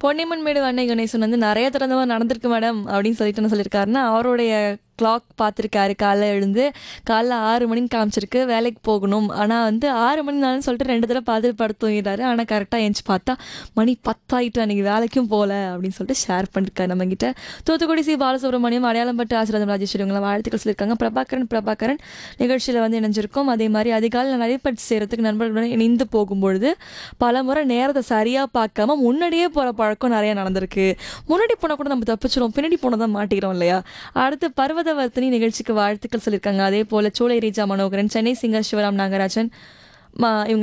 பொன்னியம்மன் மேடு அன்னை கணேசன் வந்து நிறைய தடவை நடந்திருக்கு மேடம் அப்படின்னு சொல்லிட்டு என்ன சொல்லியிருக்காருன்னா அவருடைய கிளாக் பார்த்துருக்காரு காலைல எழுந்து காலைல ஆறு மணிக்கு காமிச்சிருக்கு வேலைக்கு போகணும் ஆனால் வந்து ஆறு மணி நாள்னு சொல்லிட்டு ரெண்டு தடவை பார்த்துட்டு படுத்து தூங்கிட்டாரு ஆனால் கரெக்டாக எழுந்துச்சு பார்த்தா மணி பத்தாயிட்டு அன்றைக்கி வேலைக்கும் போகல அப்படின்னு சொல்லிட்டு ஷேர் பண்ணிருக்காரு நம்ம கிட்ட தூத்துக்குடி சி பாலசுப்ரமணியம் அடையாளம் பட்டு ஆசிரியர் ராஜேஸ்வரி இவங்களை வாழ்த்துக்கள் சொல்லியிருக்காங்க பிரபாகரன் பிரபாகரன் நிகழ்ச்சியில் வந்து இணைஞ்சிருக்கோம் அதே மாதிரி அதிகாலையில் நடைபயிற்சி செய்கிறதுக்கு நண்பர்களுடன் இணைந்து போகும்பொழுது பல முறை நேரத்தை சரியாக பார்க்காம முன்னாடியே போகிற பழக்கம் நிறைய நடந்திருக்கு முன்னாடி போனால் கூட நம்ம தப்பிச்சிடும் பின்னாடி போனால் தான் மாட்டிக்கிறோம் இல்லையா அடுத்து பர்வதவர்த்தினி நிகழ்ச்சிக்கு வாழ்த்துக்கள் சொல்லியிருக்காங்க அதே போல் சோலை ரீஜா மனோகரன் சென்னை சிங்கர் சிவராம் நாகராஜன் மா இவங்க